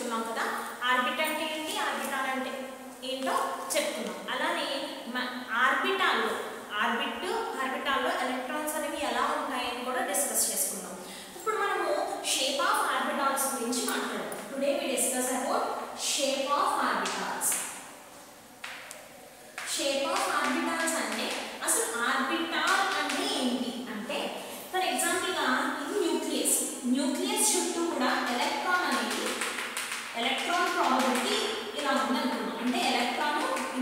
చెప్పుకున్నాం కదా ఆర్బిట్ అంటే ఏంటి ఆర్బిటాల్ అంటే ఏంటో చెప్పుకున్నాం అలానే ఆర్బిటాల్లో ఆర్బిట్ ఆర్బిటాల్లో ఎలక్ట్రాన్స్ అనేవి ఎలా ఉంటాయని కూడా డిస్కస్ చేసుకున్నాం ఇప్పుడు మనము షేప్ ఆఫ్ ఆర్బిటాల్స్ గురించి మాట్లాడదాం today we discuss about shape of orbitals shape of orbitals అంటే అసలు ఆర్బిటాల్ అంటే ఏంటి అంటే ఫర్ ఎగ్జాంపుల్గా ఇది న్యూక్లియస్ న్యూక్లియస్ చుట్టూ కూడా ఎలక్ట్రాన్ అనేది ఎలక్ట్రాన్ ప్రాబిలిటీ ఇలా ఉందనుకున్నాం అంటే ఎలక్ట్రాన్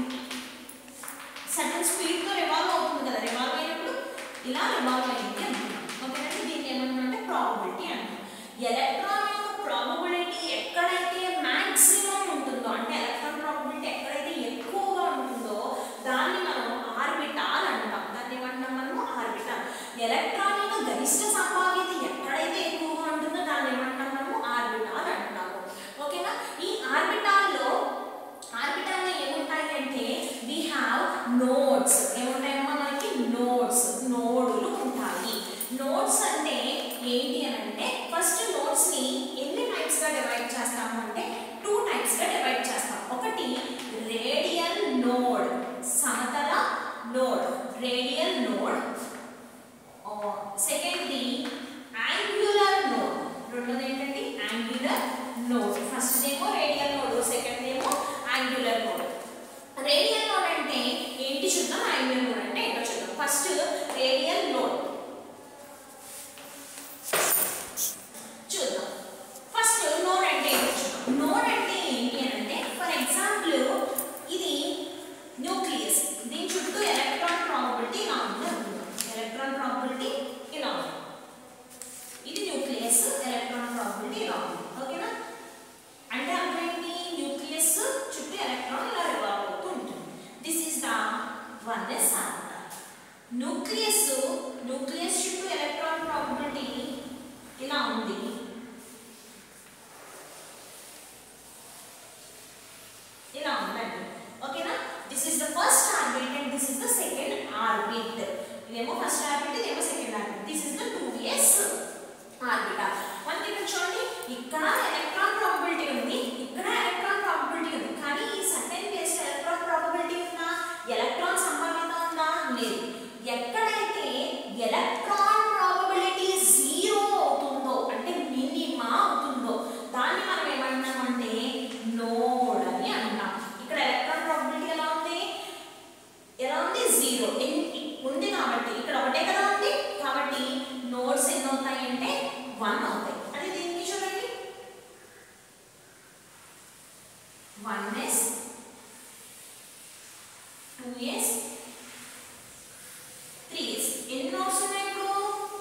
సడన్ స్పీడ్తో రివాల్వ్ అవుతుంది కదా రివాల్వ్ అయినప్పుడు ఇలా రివాల్వ్ అయింది అనుకున్నాం ఓకేనండి దీన్ని ఏమన్నా ప్రాబిలిటీ అంటాం ఎలక్ట్రాన్ యొక్క ప్రాబిలిటీ ఎక్కడైతే మ్యాక్సిమం ఉంటుందో అంటే ఎలక్ట్రాన్ ప్రాబిలిటీ ఎక్కడైతే ఎక్కువగా ఉంటుందో దాన్ని మనం ఆర్బిటాల్ అంటాం దాన్ని ఏమంటాం మనము ఆర్బిటాల్ ఎలక్ట్రాన్ యొక్క గరిష్ట సంభావ్యత ఎక్కడైతే ఎక్కువగా ఉంటుందో దాన్ని ఏమంటాం మనము ఆర్బిటాల్ అంటాము ఓకేనా ఈ ఆర్బిటాల్లో ఆర్బిటాల్లో ఏముంటాయి అంటే వి హ్యావ్ నోడ్స్ ఏముంటాయమ్మా మనకి నోడ్స్ నోడులు ఉంటాయి నోడ్స్ అంటే ఏంటి అని అంటే ఫస్ట్ నోడ్స్ ని ఎన్ని టైప్స్ గా డివైడ్ చేస్తాము అంటే టూ టైప్స్ గా డివైడ్ చేస్తాం ఒకటి రేడియల్ నోడ్ సమతల నోడ్ రేడియల్ నోడ్ సెకండ్ది యాంగులర్ నోడ్ రెండోది ఏంటంటే యాంగులర్ నోడ్ ఫస్ట్ ఏమో రేడియల్ నోడ్ సెకండ్ ఏమో యాంగులర్ నోడ్ రేడియల్ నోడ్ అంటే ఏంటి చూద్దాం యాంగులర్ నోడ్ అంటే ఏంటో చూద్దాం ఫస్ట్ రేడియల్ నోడ్ చూద్దాం ఫస్ట్ నోడ్ అంటే ఏంటో చూద్దాం నోడ్ అంటే ఏంటి అని అంటే ఫర్ ఎగ్జాంపుల్ ఇది న్యూక్లియస్ దీని చుట్టూ ఎలక్ట్రాన్ ప్రాబిలిటీ ఇలా ఉంది అనుకుందాం ఎలక్ట్రాన్ ప్రాబిలిటీ ఇలా ఉంది ఇది న్యూక్లియస్ ఎలక్ట్రాన్ ప్రాబిలిటీ ఇలా ఉంది ఓకేనా అంటే అర్థం ఏంటి న్యూక్లియస్ చుట్టూ ఎలక్ట్రాన్ ఇలా రివాల్వ్ అవుతూ ఉంటుంది this is the one S nucleus nucleus చుట్టూ ఎలక్ట్రాన్ ప్రాబిలిటీ ఇలా ఉంది ఇలా ఉందండి ఓకేనా this is the first orbit and this is the second orbit ఇదేమో ఫస్ట్ ఆర్బిట్ ఇదేమో second orbit this is the two S orbital మనకి ఇక్కడ చూడండి ఇక్కడ ఎలక్ట్రాన్ ప్రాబిలిటీ ఉంది ఇక్కడ ఎలక్ట్రాన్ ప్రాబిలిటీ ఉంది కానీ ఈ సర్టెన్ కేస్ ఎలక్ట్రాన్ ప్రాబిలిటీ ఉందా ఎలక్ట్రాన్ సంభావ్యత ఉందా లేదు ఎక్కడైతే ఎలక్ట్రాన్ ప్రాబిలిటీ జీరో అవుతుందో అంటే మినిమా అవుతుందో దాన్ని మనం ఏమంటామంటే నోడ్ అని అంటాం ఇక్కడ ఎలక్ట్రాన్ ప్రాబిలిటీ ఎలా ఉంది ఎలా ఉంది జీరో ఉంది కాబట్టి ఇక్కడ ఒకటే కదా ఉంది కాబట్టి నోడ్స్ ఎన్ని అవుతాయి అంటే వన్ అవుతాయి అది దీనికి చూడండి one S two S three S ఎన్ని నోడ్స్ ఉన్నాయి ఇప్పుడు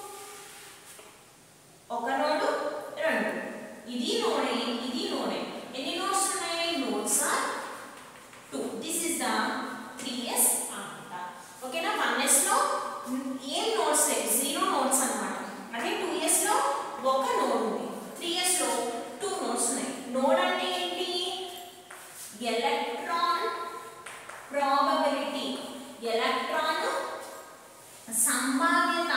ఒక నోడు రెండు ఇది నోడే ఇది నోడే ఎన్ని నోడ్స్ ఉన్నాయి nodes are two this is the three S అనమాట ఓకేనా వన్ ఎస్ లో ఏం నోడ్స్ లేవు జీరో నోడ్స్ అన్నమాట అదే టూ ఇయర్స్ లో ఒక నోడ్ ఉంది త్రీ ఇయర్స్ లో టూ నోడ్స్ ఉన్నాయి నోడ్ అంటే ఏంటి ఎలక్ట్రాన్ ప్రాబబిలిటీ ఎలక్ట్రాన్ సంభావ్యత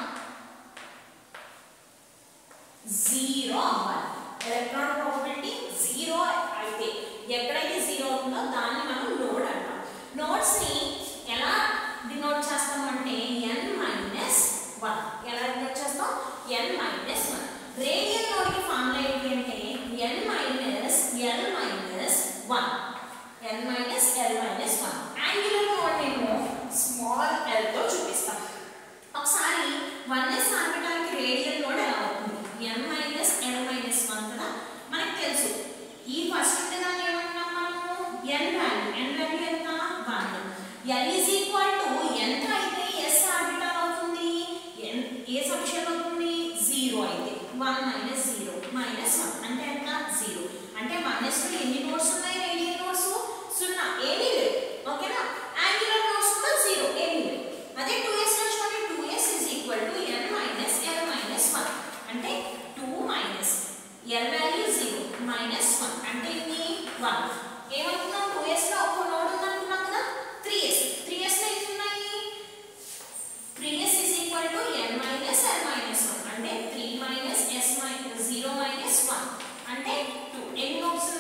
జీరో అవ్వాలి ఎలక్ట్రాన్ ప్రాబబిలిటీ జీరో అయితే ఎక్కడైతే జీరో అవుతుందో దాన్ని మనం నోడ్ అంటాం నోడ్స్ ని ఎలా డినోట్ చేస్తామంటే ఎన్ మైనస్ వన్ ఎలా డినోట్ చేస్తాం N minus one radial node కి ఫార్ములా ఏంటి అంటే N minus L minus one N minus L minus one angular node నేను స్మాల్ ఎల్ తో చూపిస్తాం ఒకసారి వన్ ఎస్ ఆర్బిటాల్కి రేడియల్ నోడ్ ఎలా అవుతుంది N minus L minus one కదా మనకు తెలుసు ఈ ఫస్ట్ ఉంటే దాన్ని ఏమంటున్నాం మనము ఎన్ వాల్యూ ఎన్ వాల్యూ ఎంత one L is equal to ఎంత అయితే ఎస్ ఆర్బిటాల్ అవుతుంది ఎన్ ఏ సబ్షన్ అవుతుంది జీరో అయితే one minus zero minus one అంటే ఎంత జీరో అంటే వన్ ఎస్ లో ఎన్ని నోట్స్ ఉన్నాయి రేడియల్ నోట్స్ సున్నా ఏమీ లేవు ఓకేనా యాంగులర్ నోట్స్ కూడా జీరో ఏమీ లేవు అదే టూ ఎస్ లో చూడండి two S is equal to N minus L minus one అంటే two minus L value zero minus one అంటే ఇది వన్ ఏమనుకున్నాం టూ ఎస్ లో ఒక నోడ్ ఉందనుకున్నాం కదా త్రీ ఎస్ త్రీ ఎస్ లో ఎన్ని ఉన్నాయి three S is equal to N minus L minus one అంటే three minus S minus zero minus one అంటే టూ ఎన్ని నోట్స్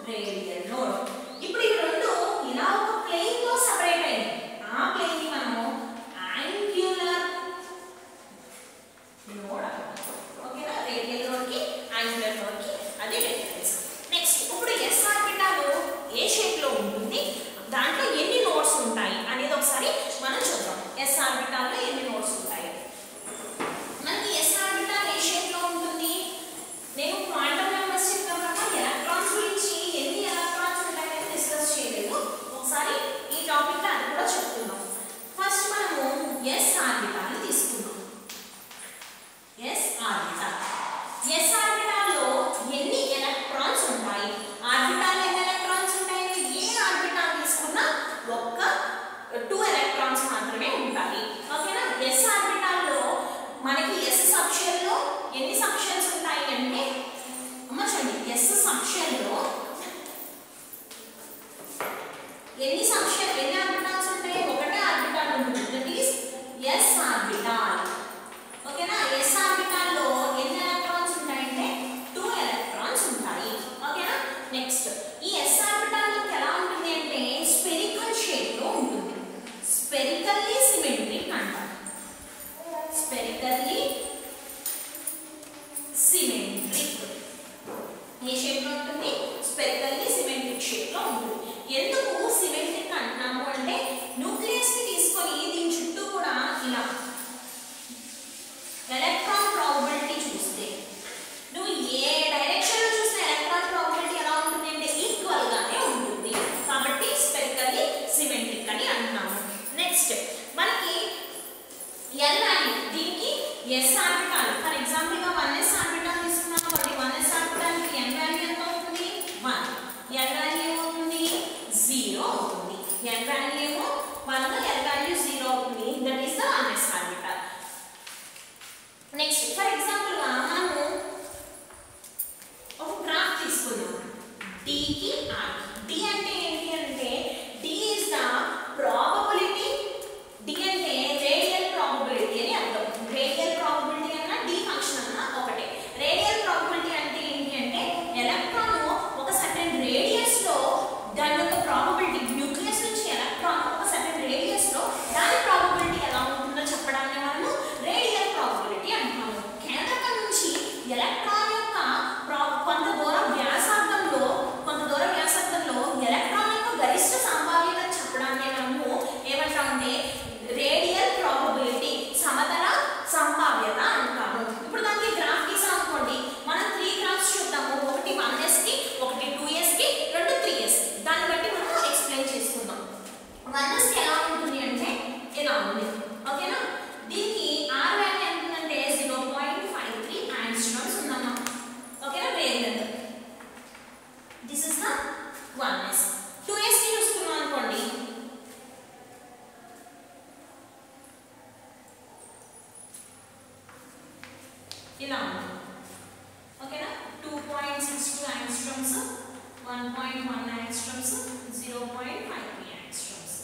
రేడియల్ నోడ్ ఇప్పుడు ఈ రెండు ఇలా ఒక ప్లేన్ లో సెపరేట్ అయ్యాయి ఆ ప్లేన్ ని మనం యాంగ్యులర్ నోడ్ ఓకేనా రేడియల్ నోడ్ కి యాంగులర్ నోడ్ కి అది డిఫరెన్స్ నెక్స్ట్ ఇప్పుడు ఎస్ ఆర్బిటాల్ ఏ షేప్ లో ఉంటుంది దాంట్లో ఎన్ని నోడ్స్ ఉంటాయి అనేది ఒకసారి మనం చూద్దాం ఎస్ ఆర్బిటాల్ లో ఎన్ని నోడ్స్ ఉంటాయి మనకి ఎస్ ఆర్బిటాల్ ఏ షేప్ లో ఉంటుంది నేను క్వాంటమ్ నెంబర్స్ చెప్పినప్పుడు ఎలక్ట్రాన్స్ గురించి ఎన్ని ఎలక్ట్రాన్స్ ఉంటాయని డిస్కస్ చేయలేదు ఒకసారి ఈ టాపిక్ లో అది కూడా చెప్తున్నాం ఫస్ట్ మనము ఎస్ ఆర్బిటాల్ తీసుకుందాం ఎస్ ఆర్బిటాల్ ఎస్ ఆర్బిటాల్ లో ఎన్ని ఎలక్ట్రాన్స్ ఉంటాయి ఆర్బిటాల్ ఎన్ని ఎలక్ట్రాన్స్ ఉంటాయి ఏ ఆర్బిటాల్ తీసుకున్నా ఒక్క టూ ఎలక్ట్రాన్స్ మాత్రమే ఉంటాయి ఓకేనా ఎస్ ఆర్బిటాల్ లో మనకి ఎస్ సబ్షెల్ లో ఎన్ని సబ్షెల్స్ ఉంటాయి అంటే అమ్మ చూడండి ఎస్ సబ్షెల్ లో ఎన్ని సబ్షెల్ ఎన్ని ఆర్బిటాల్స్ ఉంటాయి ఒకటే ఆర్బిటాల్ ఉంటుంది దట్ ఈస్ ఎస్ ఆర్బిటాల్ ఓకేనా ఎస్ ఆర్బిటాల్ లో ఎన్ని ఎలక్ట్రాన్స్ ఉంటాయంటే టూ ఎలక్ట్రాన్స్ ఉంటాయి ఓకేనా నెక్స్ట్ ఈ ఎస్ ఆర్బిటాల్ ఎలా ఉంటుంది అంటే స్పెరికల్ షేప్ లో ఉంటుంది స్పెరికల్లీ సిమెట్రిక్ అంటాం స్పెరికల్లీ సిమెట్రిక్ ఏ షేప్ లో ఉంటుంది స్పెరికల్లీ సిమెట్రిక్ షేప్ లో ఉంటుంది ఎందుకు సిమెట్రిక్ అంటున్నాము అంటే న్యూక్లియస్ ని తీసుకొని దీని చుట్టూ కూడా ఇలా ఎలక్ట్రాన్ ప్రాబబిలిటీ చూస్తే నువ్వు ఏ డైరెక్షన్ లో చూస్తే ఎలక్ట్రాన్ ప్రాబబిలిటీ ఎలా ఉంటుంది అంటే ఈక్వల్ గానే ఉంటుంది కాబట్టి స్పెరికల్లీ సిమెట్రిక్ అని అంటున్నాము నెక్స్ట్ మనకి ఎల్ వాల్యూ దీనికి ఎస్ ఆర్బిటాల్ ఫర్ ఎగ్జాంపుల్ గా వన్ ఎస్ ఆర్బిటాల్ తీసుకున్నాం కాబట్టి వన్ ఎస్ ఆర్బిటాల్ కి ఎన్ వాల్యూ ఎంత అవుతుంది వన్ ఎన్ వాల్యూ ఏమవుతుంది జీరో అవుతుంది ఎన్ వాల్యూ ఏమో వన్ ఎన్ వాల్యూ జీరో అవుతుంది that is the one S orbital next for example గా మనము ఒక గ్రాఫ్ తీసుకుందాం D కి R D అంటే ఏంటి అంటే D is the probability D అంటే రేడియల్ ప్రాబబిలిటీ అని అర్థం రేడియల్ ప్రాబబిలిటీ అన్న D ఫంక్షన్ అన్న ఒకటే రేడియల్ ప్రాబబిలిటీ అంటే ఏంటి అంటే ఎలక్ట్రాన్ ఒక సర్టెన్ రేడియస్ లో దాని యొక్క ప్రాబబిలిటీ న్యూక్లియస్ నుంచి ఎలక్ట్రాన్ ఒక సర్టెన్ రేడియస్ లో దాని ప్రాబబిలిటీ ఎలా ఉంటుందో చెప్పడాన్ని మనము రేడియల్ ప్రాబబిలిటీ అంటాము కేంద్రకం నుంచి ఎలక్ట్రాన్ యొక్క ప్రా- కొంత దూరం వ్యాసార్థంలో కొంత దూరం వ్యాసార్థంలో ఎలక్ట్రాన్ యొక్క గరిష్ట సంభావ్యత చెప్పడాన్ని మనము ఏమంటామంటే రేడియల్ ప్రాబబిలిటీ సమతల సంభావ్యత అంటాము ఇప్పుడు దానికి గ్రాఫ్ గీసాం అనుకోండి మనం త్రీ గ్రాఫ్స్ చూద్దాము ఒకటి వన్ ఎస్ కి ఒకటి టూ ఎస్ కి రెండు త్రీ ఎస్ కి దాన్ని బట్టి మనం ఎక్స్ప్లెయిన్ చేసుకుందాం వన్ ఎస్ కి ఎలా ఉంటుంది అంటే ఇలా ఉంది ఓకేనా దీనికి ఆర్ వాల్యూ ఎంత ఉందంటే zero point five three angstroms ఉందమ్మా ఓకేనా వేరియెంట్ this is the one S two S కి చూసుకున్నాం అనుకోండి ఇలా ఉంది ఓకేనా two point six two angstroms one point one angstroms zero point five three యాంగ్స్ట్రమ్స్